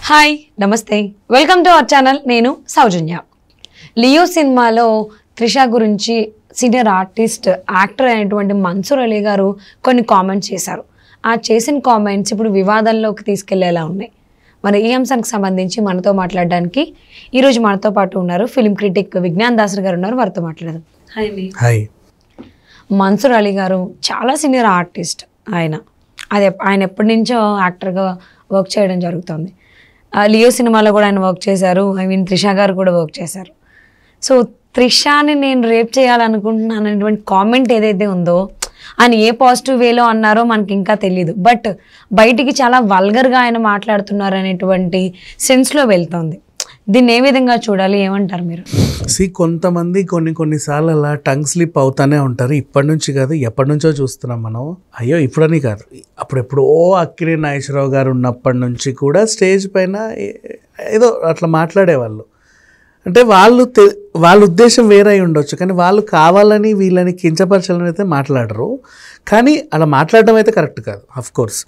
Hi నమస్తే welcome to our channel నేను సౌజన్య Leo సినిమాలో త్రిష గురించి సీనియర్ ఆర్టిస్ట్ యాక్టర్ అయినటువంటి మన్సూర్ అలీ గారు కొన్ని కామెంట్స్ చేశారు ఆ చేసిన కామెంట్స్ ఇప్పుడు వివాదంలోకి తీసుకెళ్లేలా ఉన్నాయి మరి ఈ అంశానికి సంబంధించి మనతో మాట్లాడడానికి ఈరోజు మనతో పాటు ఉన్నారు ఫిలిం క్రిటిక్ విజ్ఞాన్ దాసర్ గారు ఉన్నారు వారితో మాట్లాడదాం హాయ్ అండి హాయ్ మన్సూర్ అలీ గారు చాలా సీనియర్ ఆర్టిస్ట్ ఆయన అది ఆయన ఎప్పటి నుంచో యాక్టర్గా వర్క్ చేయడం జరుగుతుంది ఆ, లియో సినిమాలో కూడా ఆయన వర్క్ చేశారు ఐ మీన్ త్రిష గారు కూడా వర్క్ చేశారు సో త్రిషాని నేను రేప్ చేయాలనుకుంటున్నాను అనేటువంటి కామెంట్ ఏదైతే ఉందో ఆయన ఏ పాజిటివ్ వేలో అన్నారో మనకి ఇంకా తెలియదు బట్ బయటికి చాలా వల్గర్గా ఆయన మాట్లాడుతున్నారు అనేటువంటి సెన్స్లో వెళ్తోంది దీన్ని ఏ విధంగా చూడాలి ఏమంటారు మీరు సి కొంతమంది కొన్ని కొన్నిసార్లు అలా టంగ్ స్లిప్ అవుతానే ఉంటారు ఇప్పటి నుంచి కాదు ఎప్పటి నుంచో చూస్తున్నాం మనం అయ్యో ఇప్పుడని కాదు అప్పుడెప్పుడో అక్కిరి నాగేశ్వరరావు గారు ఉన్నప్పటి నుంచి కూడా స్టేజ్ పైన ఏ- ఏదో అట్లా మాట్లాడేవాళ్ళు అంటే వాళ్ళు తె- వాళ్ళ ఉద్దేశం వేరే అయి ఉండొచ్చు కానీ వాళ్ళు కావాలని వీళ్ళని కించపరచాలని అయితే మాట్లాడరు కానీ అలా మాట్లాడడం అయితే కరెక్ట్ కాదు అఫ్ కోర్స్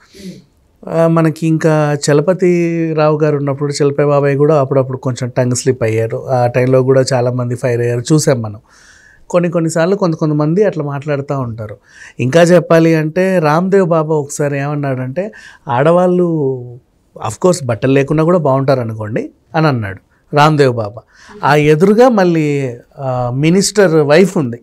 మనకి ఇంకా చలపతి రావు గారు ఉన్నప్పుడు చలపతి బాబాయ్ కూడా అప్పుడప్పుడు కొంచెం టంగ్ స్లిప్ అయ్యారు ఆ టైంలో కూడా చాలామంది ఫైర్ అయ్యారు చూసాం మనం కొన్ని కొన్నిసార్లు కొంత కొంతమంది అట్లా మాట్లాడుతూ ఉంటారు ఇంకా చెప్పాలి అంటే రామ్దేవ్ బాబా ఒకసారి ఏమన్నాడంటే ఆడవాళ్ళు కోర్స్ బట్టలు లేకుండా కూడా బాగుంటారు అనుకోండి అని అన్నాడు రామ్దేవ్ బాబా ఆ ఎదురుగా మళ్ళీ ఆ, మినిస్టర్ వైఫ్ ఉంది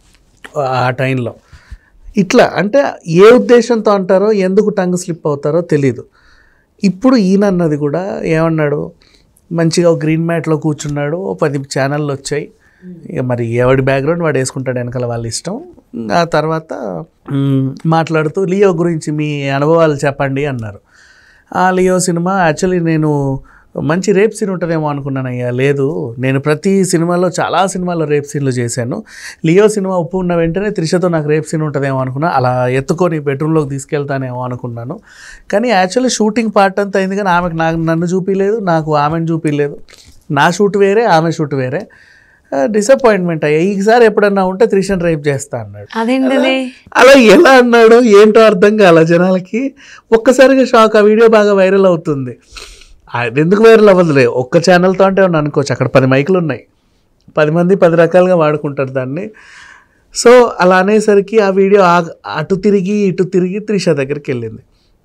ఆ టైంలో ఇట్లా అంటే ఏ ఉద్దేశంతో అంటారో ఎందుకు టంగ్ స్లిప్ అవుతారో తెలీదు ఇప్పుడు ఈయన అన్నది కూడా ఏమన్నాడు మంచిగా ఒక గ్రీన్ మ్యాట్లో కూర్చున్నాడు ఓ పది ఛానళ్ళు వచ్చాయి ఇక మరి ఎవడి బ్యాక్గ్రౌండ్ వాడు వేసుకుంటాడు వెనకాల వాళ్ళ ఇష్టం ఆ తర్వాత మ్, మాట్లాడుతూ లియో గురించి మీ అనుభవాలు చెప్పండి అన్నారు ఆ లియో సినిమా యాక్చువల్లీ నేను మంచి రేప్ సీన్ ఉంటుందేమో అనుకున్నాను అయ్యా లేదు నేను ప్రతి సినిమాలో చాలా సినిమాల్లో రేప్ సీన్లు చేశాను లియో సినిమా ఉప్పు ఉన్న వెంటనే త్రిషతో నాకు రేప్ సీన్ ఉంటుందేమో అనుకున్నా అలా ఎత్తుకొని బెడ్రూమ్లోకి తీసుకెళ్తానేమో అనుకున్నాను కానీ యాక్చువల్లీ షూటింగ్ పార్ట్ అంతా అయింది కానీ ఆమెకు నాకు నన్ను చూపించలేదు నాకు ఆమెను చూపించలేదు నా షూట్ వేరే ఆమె షూట్ వేరే డిసప్పాయింట్మెంట్ అయ్యా ఈసారి ఎప్పుడన్నా ఉంటే త్రిషన్ రేప్ చేస్తా అన్నాడు అదేంటిది అలా ఎలా అన్నాడో ఏంటో అర్థం కాల జనాలకి ఒక్కసారిగా షాక్ ఆ వీడియో బాగా వైరల్ అవుతుంది అది ఎందుకు వైరల్ అవ్వదులే ఒక్క ఛానల్తో అంటే ఏమన్నా అనుకోవచ్చు అక్కడ పది మైకులు ఉన్నాయి పది మంది పది రకాలుగా వాడుకుంటారు దాన్ని సో అలా అనేసరికి ఆ వీడియో ఆ- అటు తిరిగి ఇటు తిరిగి త్రిష దగ్గరికి వెళ్ళింది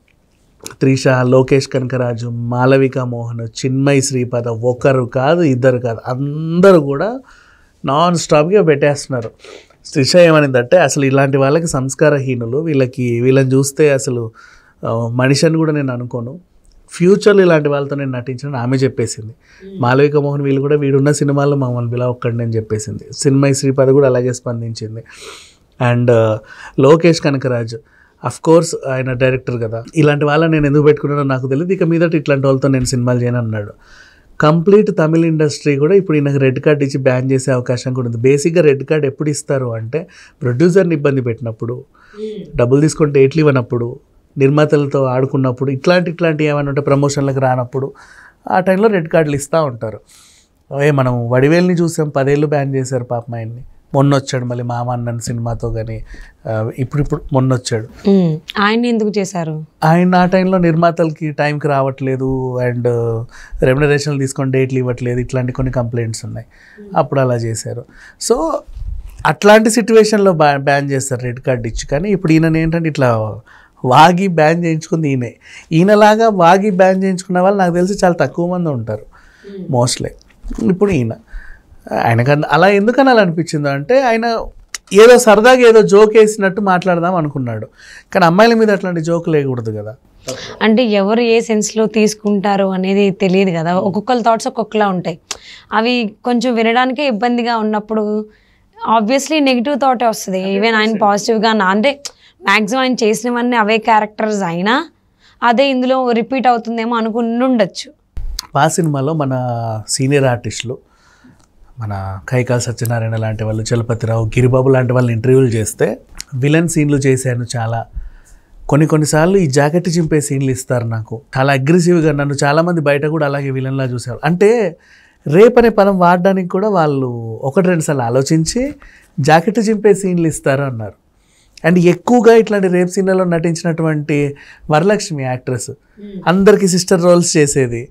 త్రిష లోకేష్ కనకరాజు మాలవిక మోహన్ చిన్మయి శ్రీపద ఒకరు కాదు ఇద్దరు కాదు అందరూ కూడా నాన్ స్టాప్గా పెట్టేస్తున్నారు త్రిష ఏమనిందంటే అసలు ఇలాంటి వాళ్ళకి సంస్కారహీనులు వీళ్ళకి వీళ్ళని చూస్తే అసలు ఆ, మనిషి అని కూడా నేను అనుకోను ఫ్యూచర్లో ఇలాంటి వాళ్ళతో నేను నటించిన ఆమె చెప్పేసింది మాలవిక మోహన్ వీళ్ళు కూడా వీడున్న సినిమాల్లో మమ్మల్ని పిలవక్కండి అని చెప్పేసింది సినిమై శ్రీపద కూడా అలాగే స్పందించింది and Lokesh Kanagaraj of course ఆయన డైరెక్టర్ కదా ఇలాంటి వాళ్ళని నేను ఎందుకు పెట్టుకున్నానో నాకు తెలియదు ఇక మీదట ఇట్లాంటి వాళ్ళతో నేను సినిమాలు చేయను అన్నాడు కంప్లీట్ తమిళ ఇండస్ట్రీ కూడా ఇప్పుడు ఈయనకు రెడ్ కార్డ్ ఇచ్చి బ్యాన్ చేసే అవకాశం కూడా ఉంది బేసిక్గా రెడ్ కార్డ్ ఎప్పుడు ఇస్తారు అంటే ప్రొడ్యూసర్ని ఇబ్బంది పెట్టినప్పుడు డబ్బులు తీసుకొని డేట్లు ఇవ్వనప్పుడు నిర్మాతలతో ఆడుకున్నప్పుడు ఇట్లాంటి ఇట్లాంటి ఏమైనా ఉంటే ప్రమోషన్లకు రానప్పుడు ఆ టైంలో రెడ్ కార్డులు ఇస్తూ ఉంటారు ఏ మనం వడివేల్ని చూసాం పదేళ్ళు బ్యాన్ చేశారు పాప ఆయన్ని మొన్న వచ్చాడు మళ్ళీ మామ అన్నన్ సినిమాతో కానీ ఇప్పుడు ఇప్పుడు మొన్న వచ్చాడు మ్మ్. ఆయన్ని ఎందుకు చేశారు ఆయన ఆ టైంలో నిర్మాతలకి టైంకి రావట్లేదు అండ్ రెమ్యునరేషన్లు తీసుకొని డేట్లు ఇవ్వట్లేదు ఇట్లాంటి కొన్ని కంప్లైంట్స్ ఉన్నాయి అప్పుడు అలా చేశారు సో అట్లాంటి సిచ్యువేషన్లో బ్యా బ్యాన్ చేస్తారు రెడ్ కార్డ్ ఇచ్చి కానీ ఇప్పుడు ఈయన ఏంటంటే ఇట్లా వాగి బ్యాన్ చేయించుకుంది ఈయనే ఈయనలాగా వాగి బ్యాన్ చేయించుకున్న వాళ్ళు నాకు తెలిసి చాలా తక్కువ మంది ఉంటారు మోస్ట్లీ ఇప్పుడు ఈయన ఆయనకు అన్- అలా ఎందుకు అనాలనిపించిందో అంటే ఆయన ఏదో సరదాగా ఏదో జోక్ వేసినట్టు మాట్లాడదాం అనుకున్నాడు కానీ అమ్మాయిల మీద అట్లాంటి జోక్ లేకూడదు కదా అంటే ఎవరు ఏ సెన్స్లో తీసుకుంటారు అనేది తెలియదు కదా ఒక్కొక్కరి థాట్స్ ఒక్కొక్కలా ఉంటాయి అవి కొంచెం వినడానికే ఇబ్బందిగా ఉన్నప్పుడు ఆబ్వియస్లీ నెగిటివ్ థాటే వస్తుంది ఈవెన్ ఆయన పాజిటివ్గా నా అంటే మ్యాక్సిమం ఆయన చేసినవన్నీ అవే క్యారెక్టర్స్ అయినా అదే ఇందులో రిపీట్ అవుతుందేమో అనుకుని ఉండొచ్చు పా సినిమాలో మన సీనియర్ ఆర్టిస్టులు మన కైకాల్ సత్యనారాయణ లాంటి వాళ్ళు చలపతిరావు గిరిబాబు లాంటి వాళ్ళని ఇంటర్వ్యూలు చేస్తే విలన్ సీన్లు చేశాను చాలా కొన్ని కొన్నిసార్లు ఈ జాకెట్ చింపే సీన్లు ఇస్తారు నాకు చాలా అగ్రెసివ్గా నన్ను చాలామంది బయట కూడా అలాగే విలన్లా చూశారు అంటే రేప్ అనే పదం వాడడానికి కూడా వాళ్ళు ఒకటి రెండు సార్లు ఆలోచించి జాకెట్ చింపే సీన్లు ఇస్తారు అన్నారు అండ్ ఎక్కువగా ఇట్లాంటి రేప్ సీన్లలో నటించినటువంటి వరలక్ష్మి యాక్ట్రెస్ అందరికీ సిస్టర్ రోల్స్ చేసేది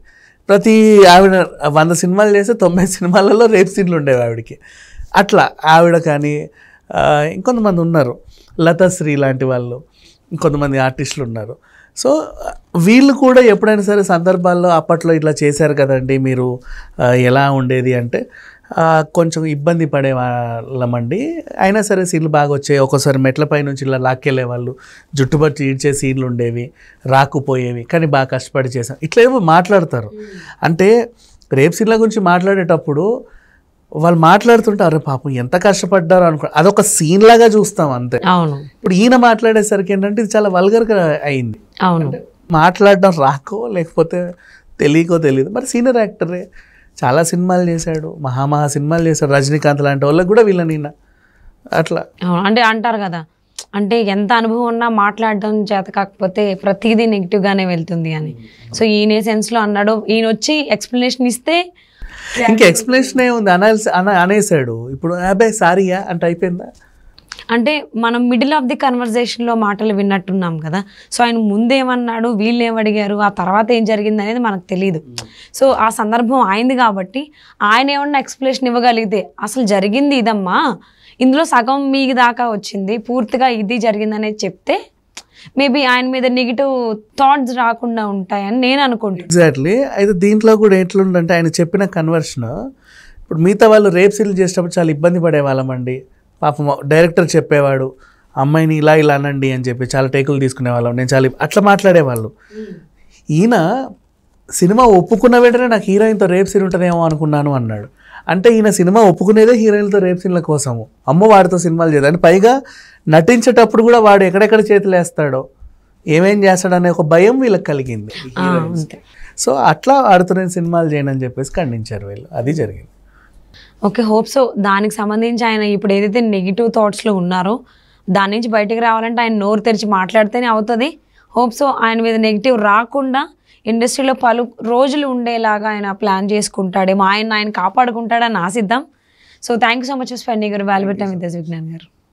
ప్రతి ఆవిడ వంద సినిమాలు చేస్తే తొంభై సినిమాలలో రేప్ సీన్లు ఉండేవి ఆవిడకి అట్లా ఆవిడ కానీ ఆ, ఇంకొంతమంది ఉన్నారు లతాశ్రీ లాంటి వాళ్ళు ఇంకొంతమంది ఆర్టిస్టులు ఉన్నారు సో వీళ్ళు కూడా ఎప్పుడైనా సరే సందర్భాల్లో అప్పట్లో ఇట్లా చేశారు కదండి మీరు ఆ, ఎలా ఉండేది అంటే ఆ, కొంచెం ఇబ్బంది పడే వాళ్ళమండి అయినా సరే సీన్లు బాగా వచ్చాయి ఒక్కోసారి మెట్లపై నుంచి ఇలా లాక్కెళ్ళే వాళ్ళు జుట్టుబట్టి ఈడ్చే సీన్లు ఉండేవి రాకుపోయేవి కానీ బాగా కష్టపడి చేసాం ఇట్లా ఏమో మాట్లాడతారు అంటే రేప్ సీన్ల గురించి మాట్లాడేటప్పుడు వాళ్ళు మాట్లాడుతుంటారు పాపం ఎంత కష్టపడ్డారో అనుకో అదొక సీన్ లాగా చూస్తాం అంతే అవును ఇప్పుడు ఈయన మాట్లాడేసరికి ఏంటంటే ఇది చాలా వల్గర్గా అయింది అవును మాట్లాడడం రాకో లేకపోతే తెలియకో తెలియదు మరి సీనియర్ యాక్టరే చాలా సినిమాలు చేశాడు మహామహా సినిమాలు చేశాడు రజనీకాంత్ లాంటి వాళ్ళకి కూడా వీళ్ళని ఈయన అట్లా అవును అంటే అంటారు కదా అంటే ఎంత అనుభవం ఉన్నా మాట్లాడడం చేత కాకపోతే ప్రతిదీ నెగిటివ్గానే వెళ్తుంది అని సో ఈయన సెన్స్లో అన్నాడు ఈయన వచ్చి ఎక్స్ప్లెనేషన్ ఇస్తే ఇంకా ఎక్స్ప్లెనేషన్ ఏ ఉంది అనాల్సి అన అనేసాడు ఇప్పుడు అబ్బాయి సారీయా అంటే అయిపోయిందా అంటే మనం మిడిల్ ఆఫ్ ది కన్వర్జేషన్లో మాటలు విన్నట్టున్నాం కదా సో ఆయన ముందేమన్నాడు వీళ్ళు ఏమడిగారు ఆ తర్వాత ఏం జరిగింది అనేది మనకు తెలియదు సో ఆ సందర్భం ఆయనది కాబట్టి ఆయన ఏమన్నా ఎక్స్ప్లెనేషన్ ఇవ్వగలిగితే అసలు జరిగింది ఇదమ్మా ఇందులో సగం మీ దాకా వచ్చింది పూర్తిగా ఇది జరిగింది అనేది చెప్తే మేబీ ఆయన మీద నెగిటివ్ థాట్స్ రాకుండా ఉంటాయని నేను అనుకుంటున్నాను ఎగ్జాక్ట్లీ అయితే దీంట్లో కూడా ఎట్లుందంటే ఆయన చెప్పిన కన్వర్షన్ ఇప్పుడు మిగతా వాళ్ళు రేప్ సీల్ చేసేటప్పుడు చాలా ఇబ్బంది పడేవాళ్ళమండి పాపం డైరెక్టర్ చెప్పేవాడు అమ్మాయిని ఇలా ఇలా అనండి అని చెప్పి చాలా టేకులు తీసుకునేవాళ్ళం నేను చాలా అట్లా మాట్లాడేవాళ్ళు ఈయన సినిమా ఒప్పుకున్న వెంటనే నాకు హీరోయిన్తో రేప్ సీన్ ఉంటుందేమో అనుకున్నాను అన్నాడు అంటే ఈయన సినిమా ఒప్పుకునేదే హీరోయిన్లతో రేప్ సీన్ల కోసము అమ్మ వాడితో సినిమాలు చేద్దాం పైగా నటించేటప్పుడు కూడా వాడు ఎక్కడెక్కడ చేతులు వేస్తాడో ఏమేం చేస్తాడనే ఒక భయం వీళ్ళకి కలిగింది ఆ, అంతే సో అట్లా ఆడుతూ నేను సినిమాలు చేయను అని చెప్పేసి ఖండించారు వీళ్ళు అది జరిగింది ఓకే హోప్ సో దానికి సంబంధించి ఆయన ఇప్పుడు ఏదైతే నెగిటివ్ థాట్స్లో ఉన్నారో దాని నుంచి బయటికి రావాలంటే ఆయన నోరు తెరిచి మాట్లాడితేనే అవుతుంది హోప్ సో ఆయన మీద నెగిటివ్ రాకుండా ఇండస్ట్రీలో పలు రోజులు ఉండేలాగా ఆయన ప్లాన్ చేసుకుంటాడేమో ఆయన ఆయన కాపాడుకుంటాడని ఆశిద్దాం so thank you so much spending గారు వాల్యుబుల్ టైం విత్ విజ్ఞాన్ గారు